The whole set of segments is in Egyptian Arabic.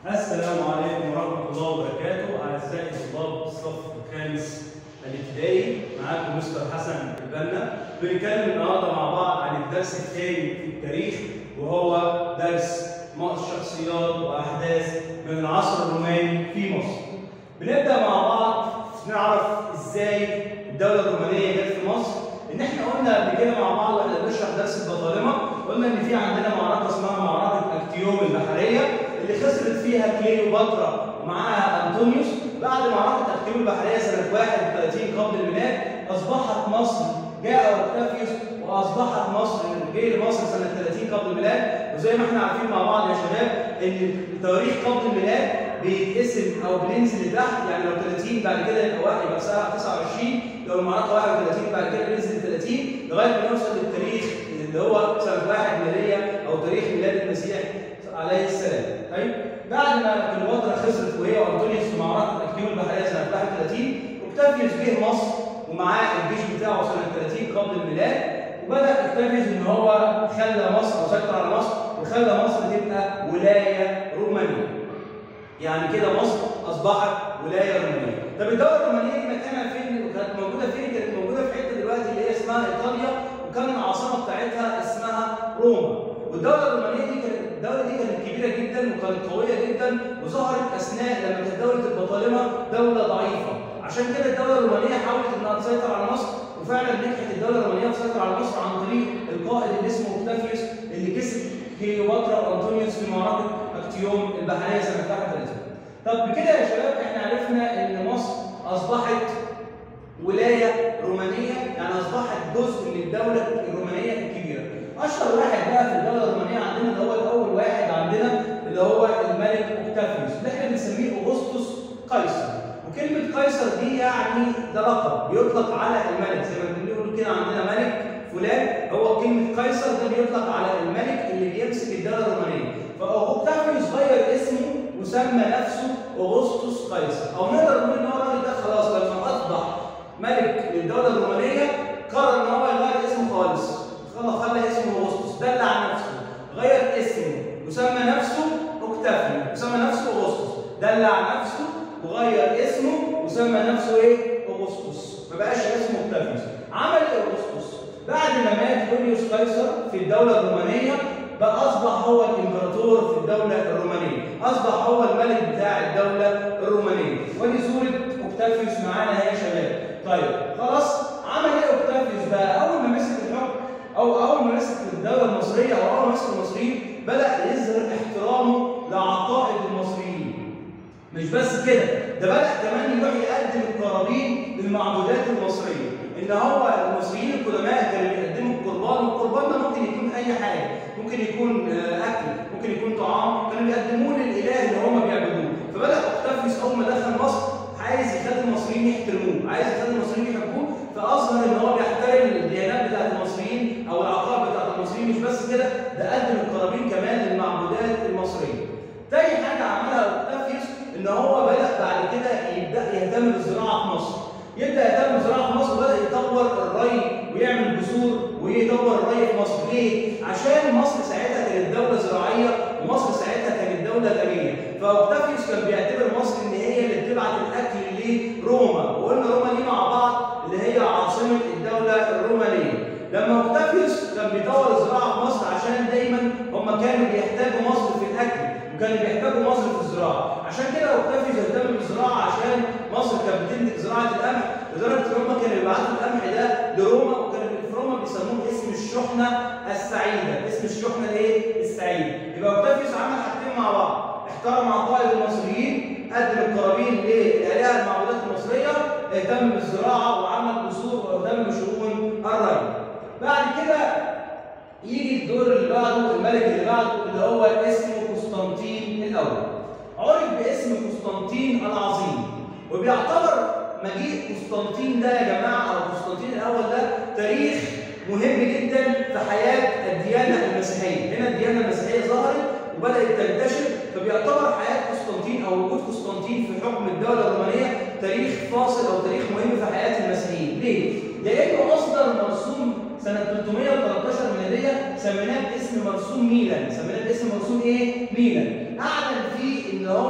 السلام عليكم ورحمة الله وبركاته أعزائي طلاب الصف الخامس الابتدائي معاكم مستر حسن البنا بنتكلم النهارده مع بعض عن الدرس الثاني في التاريخ وهو درس شخصيات وأحداث من العصر الروماني في مصر. بنبدأ مع بعض نعرف إزاي الدولة الرومانية جت في مصر إن إحنا قلنا قبل كده مع بعض واحنا بنشرح درس البطالمة قلنا إن في عندنا معركة اسمها معركة أكتيوم البحرية اللي خسرت فيها كليوباترا ومعاها انطونيوس بعد معركه اكتيوم البحريه سنه 31 قبل الميلاد اصبحت مصر جاء اوكتافيوس واصبحت مصر جه لمصر سنه 30 قبل الميلاد وزي ما احنا عارفين مع بعض يا شباب ان تواريخ قبل الميلاد بيتقسم او بننزل لتحت يعني لو 30 بعد كده يبقى واحد يبقى سنه 29 لو المعركه 31 بعد كده بننزل 30 لغايه ما نوصل للتاريخ اللي هو سنه 1 ميلاديه او تاريخ ميلاد المسيح عليه السلام طيب بعد ما كليوباترا خسرت وهي وانطونيوس في معركه اكتيوم البحريه سنه 31 اوكتافيوس جه مصر ومعاه الجيش بتاعه سنه 30 قبل الميلاد وبدا اوكتافيوس ان هو خلى مصر او سيطر على مصر وخلى مصر تبقى ولايه رومانيه. يعني كده مصر اصبحت ولايه رومانيه. طب الدوله الرومانيه دي مكانها فين؟ كانت موجوده فين؟ كانت موجوده في حته دلوقتي اللي هي اسمها ايطاليا وكان العاصمه بتاعتها اسمها روما. والدوله الرومانيه دي كانت الدوله دي كانت كبيره جدا وكانت قويه جدا وظهرت اثناء لما كانت دوله البطالمه دوله ضعيفه عشان كده الدوله الرومانيه حاولت انها تسيطر على مصر وفعلا نجحت الدوله الرومانيه تسيطر على مصر عن طريق القائد اللي اسمه اوكتافيوس اللي كسب كليوباترا وانطونيوس في معركه اكتيوم البحريه سنه 31 طب بكده يا شباب احنا عرفنا ان مصر اصبحت ولايه رومانيه يعني اصبحت جزء من الدوله الرومانيه الكبيره اشهر واحد بقى في الدوله الرومانيه عندنا اللي هو الاول واحد عندنا اللي هو الملك اوكتافيوس اللي احنا بنسميه اوغسطس قيصر وكلمه قيصر دي يعني ده لقب بيطلق على الملك زي ما بنقول كده عندنا ملك فلان هو كلمه قيصر ده بيطلق على الملك اللي بيمسك الدوله الرومانيه فاوكتافيوس غير اسمه وسمى نفسه اوغسطس قيصر او نقدر نقول ان هو الراجل ده خلاص لما اصبح ملك للدوله الرومانيه قرر ان هو يغير اسمه خالص خلاص خلى اسمه اغسطس دل على نفسه غير اسمه وسمى نفسه اوكتافيو وسمى نفسه اغسطس دل على نفسه وغير اسمه وسمى نفسه ايه اغسطس ما بقاش اسمه اوكتافيوس عمل ايه اغسطس بعد ما مات يوليوس قيصر في الدوله الرومانيه بقى اصبح هو الامبراطور في الدوله الرومانيه اصبح هو الملك بتاع الدوله الرومانيه ودي صوره اوكتافيوس معانا يا شباب طيب خلاص عمل ايه اوكتافيوس بقى اول ما مسك الحكم او اول ما مسك الدوله المصريه او اول ما مسك المصريين بدا يظهر احترامه لعقائد المصريين مش بس كده ده بدا كمان يروح يقدم القرابين للمعبودات المصريه ان هو المصريين القدماء كانوا بيقدموا القربان والقربان ده ممكن يكون اي حاجه ممكن يكون اكل ممكن يكون طعام كانوا بيقدموه للاله اللي هم بيعبدوه فبدا اوكتافيوس اول ما دخل مصر عايز يخلي المصريين يحترموه عايز يخلي المصريين يحبوه فاظهر ان هو بيحترم الديانات بتاعت المصريين او العقائد بتاعت المصريين مش بس كده ده قدم القرابين كمان للمعبودات المصريه. تاني حاجه عملها اوكتافيوس ان هو بدا بعد كده يبدا يهتم بالزراعه في مصر. يبدا يهتم بالزراعه في مصر وبدا يطور الري ويعمل جسور ويطور الري في مصر، ليه؟ عشان مصر ساعتها كانت دوله زراعيه ومصر ساعتها كانت دوله غنيه، فاوكتافيوس كان بيعتبر مصر ان هي اللي بتبعت الاكل لروما، وقلنا روما دي مع بعض اللي هي عاصمه الدوله الرومانيه. لما اوكتافيوس كان بيطور الزراعه في مصر عشان دايما هم كانوا بيحتاجوا مصر في الاكل وكانوا بيحتاجوا مصر في الزراعه، عشان كده اوكتافيوس اهتم بالزراعه عشان مصر كانت بتنتج زراعه القمح لدرجه ان هم كانوا يبعتوا القمح ده لروما وكانوا في روما بيسموه اسم الشحنه السعيده، اسم الشحنه الايه؟ السعيده، يبقى اوكتافيوس عمل حاجتين مع بعض، احترم عقائد المصريين، قدم القرابين للالهه المعبودات المصريه، اهتم بالزراعه وعمل قصور واهتم بشؤون الري. بعد كده يجي الدور اللي بعده الملك اللي بعده اللي هو اسمه قسطنطين الاول. عرف باسم قسطنطين العظيم وبيعتبر مجيء قسطنطين ده يا جماعه او قسطنطين الاول ده تاريخ مهم جدا في حياه الديانه المسيحيه، هنا الديانه المسيحيه ظهرت وبدات تنتشر فبيعتبر حياه قسطنطين او وجود قسطنطين في حكم الدوله الرومانيه تاريخ فاصل او تاريخ مهم في حياه المسيحيين، ليه؟ لانه اصدر مرسوم سنه 313 ميلاديه سميناه باسم مرسوم ميلان، سميناه باسم مرسوم ايه؟ ميلان، اعلن فيه ان هو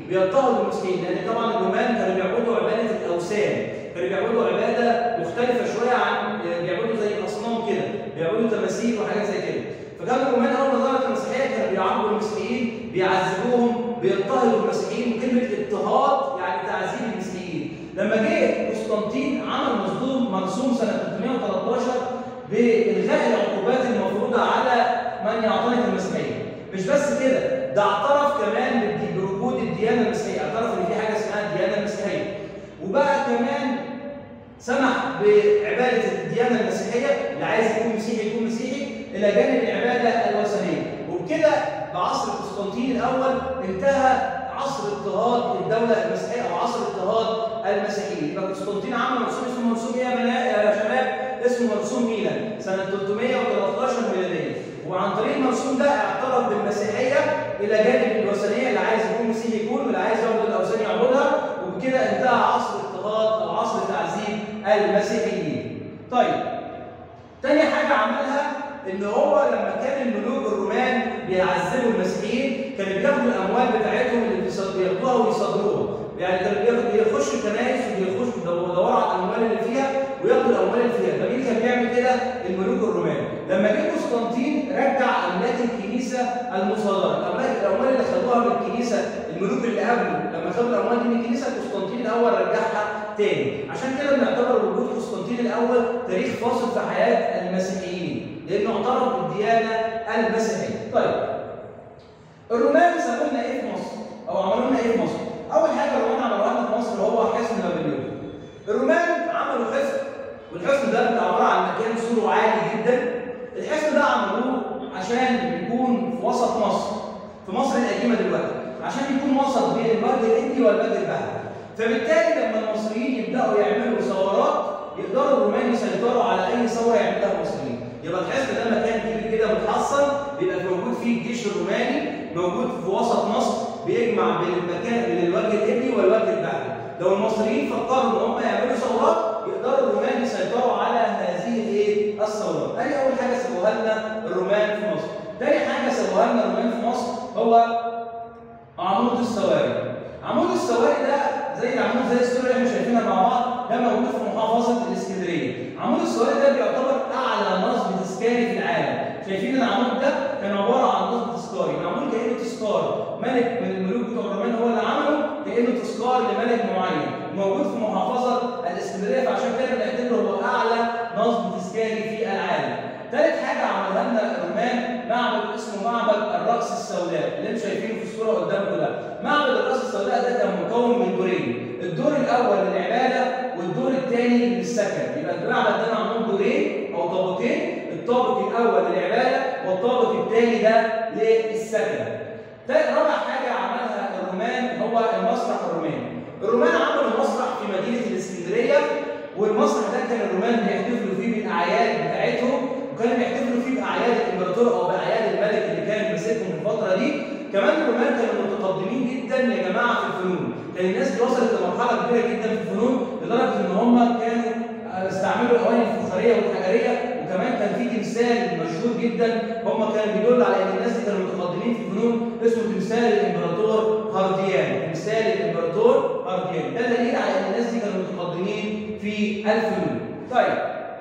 بيضطهدوا المسيحيين لان طبعا الرومان كانوا بيعبدوا عباده الاوثان كانوا بيعبدوا عباده مختلفه شويه عن بيعبدوا زي الاصنام كده بيعبدوا تماثيل وحاجات زي كده فكان الرومان اول ما ظهرت المسيحيه كانوا بيعاقبوا المسيحيين بيعذبوهم بيضطهدوا المسيحيين وكلمه اضطهاد يعني تعذيب المسيحيين لما جه قسطنطين عمل مصدوم مرسوم سنه 313 بالغاء العقوبات المفروضه على من يعتنق المسيحيه مش بس كده ده اعترف كمان بالدي- بوجود الديانه المسيحيه اعترف ان في حاجه اسمها الديانه المسيحيه وبقى كمان سمح بعباده الديانه المسيحيه اللي عايز يكون مسيحي يكون مسيحي الى جانب العباده الوثنيه وبكده بعصر قسطنطين الاول انتهى عصر اضطهاد الدوله المسيحيه او عصر اضطهاد المسيحيين يبقى قسطنطين عمل مرسوم اسمه مرسوم ايه يا بنات يا شباب اسمه مرسوم ميلان سنه 313 ميلاديه وعن طريق المرسوم ده اعترف بالمسيحيه الى جانب الوثنيه اللي عايز يكون مسيحي يكون واللي عايز يعبد الاوثان يعبدها وبكده انتهى عصر اضطهاد او عصر تعذيب المسيحيين. طيب تاني حاجه عملها ان هو لما كان الملوك الرومان بيعذبوا المسيحيين كانوا بياخدوا الاموال بتاعتهم اللي بيصد- بياخدوها ويصدروها يعني كانوا بياخدوا بيخشوا الكنائس وبيخشوا يدوروا على الاموال اللي فيها وياخدوا الاموال اللي فيها فمين كان بيعمل كده الملوك الرومان لما جه قسطنطين رجع املاك الكنيسه المصادره الاملاك الاموال اللي خدوها من الكنيسه الملوك اللي قبله لما خدوا الاموال دي من الكنيسه قسطنطين الاول رجعها تاني عشان كده بنعتبر وجود قسطنطين الاول تاريخ فاصل في حياه المسيحيين لانه اعترف بالديانه المسيحيه طيب الرومان سابوا لنا ايه في مصر او عملوا لنا ايه في مصر اول حاجه الرومان عملوها لنا في مصر هو حصن بابليون الرومان عملوا حصن والحصن ده بيبقى عباره عن مكان سوره عالي جدا الحصن ده عملوه عشان يكون في وسط مصر في مصر القديمه دلوقتي عشان يكون وسط بين البر الهندي والبر البحري فبالتالي لما المصريين يبداوا يعملوا ثورات يقدروا الرومان يسيطروا على اي ثوره يعملها المصريين يبقى الحصن ده مكان كبير كده متحصن بيبقى موجود فيه الجيش الروماني موجود في وسط مصر بيجمع بين المكان بين الوجه الابلي والوجه البحري لو المصريين فكروا ان هم يعملوا ثورات يقدروا الرومان يسيطروا على هذه الايه الثورات ادي اول حاجه سووها لنا الرومان في مصر تاني حاجه سووها لنا الرومان في مصر هو عمود السواري عمود السواري ده زي العمود زي الصوره اللي احنا شايفينها مع بعض ده موجود في محافظه الاسكندريه عمود السواري ده بيعتبر اعلى نصب تذكاري في العالم شايفين العمود ده كان عباره عن نصب تذكاري معمول كانه تذكار ملك من الملوك بتوع الرومان هو اللي عمله كانه تذكار لملك معين موجود في محافظه الاسكندريه فعشان كده بنعتبره هو اعلى نصب تذكاري في العالم ثالث حاجه عملها لنا الرومان معبد اسمه معبد الراس السوداء اللي انتم شايفينه في الصوره قدامكم ده معبد الراس السوداء ده كان مكون من دورين الدور الاول للعباده والدور الثاني للسكن يبقى المعبد ده معمول دورين او طابقين الطابق الاول للعباده والطابق الثاني ده للسكن تالت رابع حاجه عملها الرومان هو المسرح الروماني الرومان عملوا مسرح في مدينه الاسكندريه والمسرح ده كان الرومان بيحتفلوا فيه بالاعياد بتاعتهم وكانوا بيحتفلوا فيه باعياد الامبراطور او باعياد الملك اللي كان ماسكهم في الفتره دي كمان الرومان كانوا متقدمين جدا يا جماعه في الفنون كان الناس دي وصلت لمرحله كبيره جدا في الفنون لدرجه ان هم كانوا استعملوا الاواني الفخاريه والحجريه وكمان كان في تمثال مشهور جدا هم كانوا بيدل على ان الناس دي كانوا متقدمين في الفنون اسمه تمثال الامبراطور هارديان تمثال الامبراطور هارديان ده دليل على ان الناس دي كانوا متقدمين في الفنون طيب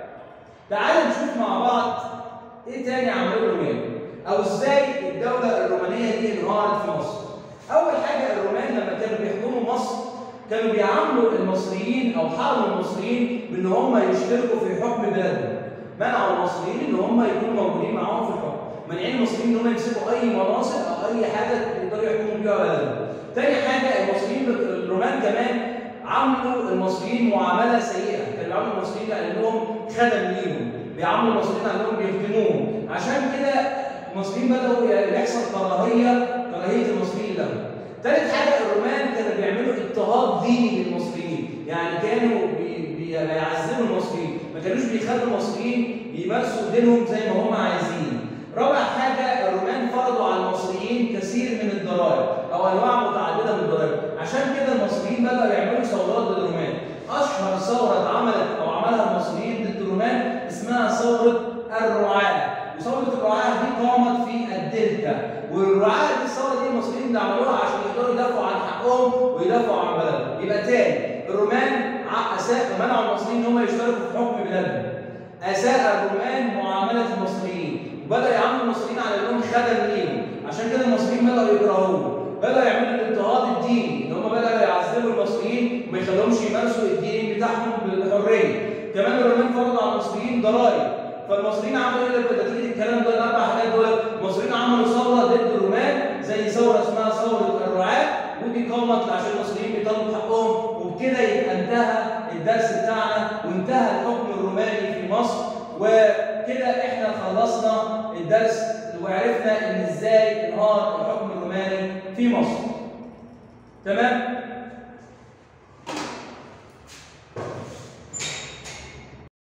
تعالوا نشوف مع بعض ايه تاني عملوه الرومان او ازاي الدوله الرومانيه دي انهارت في مصر اول حاجه الرومان لما كانوا بيحكموا مصر كانوا بيعاملوا المصريين او حرموا المصريين بان هم يشتركوا في حكم بلادهم منعوا المصريين ان هم يكونوا موجودين معاهم في الحكم مانعين المصريين ان هم يمسكوا اي مناصب او اي حاجه يقدروا يحكموا بيها بلدهم تاني حاجه المصريين الرومان كمان عاملوا المصريين معامله سيئه كانوا بيعاملوا المصريين لانهم خدم ليهم بيعاملوا المصريين لانهم بيخدموهم عشان كده المصريين بداوا يحصل كراهيه كراهيه المصريين لهم ثالث حاجه الرومان كانوا بيعملوا اضطهاد ديني للمصريين يعني كانوا بي- بيعذبوا المصريين ما كانوش بيخلوا المصريين يمارسوا دينهم زي ما هم عايزين رابع حاجه الرومان فرضوا على المصريين كثير من الضرائب او انواع متعدده من الضرائب عشان كده المصريين بداوا يعملوا ثورات ضد الرومان اشهر ثوره اتعملت او عملها المصريين ضد الرومان اسمها ثوره الرعاه وثوره الرعاه دي قامت في الدلتا والرعاه دي الثوره دي المصريين اللي عملوها عشان يقدروا يدافعوا عن حقهم اساء منعوا المصريين ان هم يشتركوا في حكم بلادهم اساء الرومان معامله المصريين وبدا يعاملوا المصريين على انهم خدم ليهم عشان كده المصريين بداوا يكرهوهم بداوا يعملوا الاضطهاد الديني ان هم بداوا يعذبوا المصريين وما يخلوهمش يمارسوا الدين بتاعهم بالحريه كمان الرومان فرضوا على المصريين ضرائب فالمصريين عملوا ايه ده نتيجه الكلام ده الاربع حاجات دول المصريين عملوا ثوره ضد الرومان زي ثوره اسمها ثوره الرعاة ودي قامت عشان المصريين بيطالبوا حقهم وبكده يبقى انتهى الدرس بتاعنا وانتهى الحكم الروماني في مصر وكده احنا خلصنا الدرس وعرفنا ان ازاي انهار الحكم الروماني في مصر تمام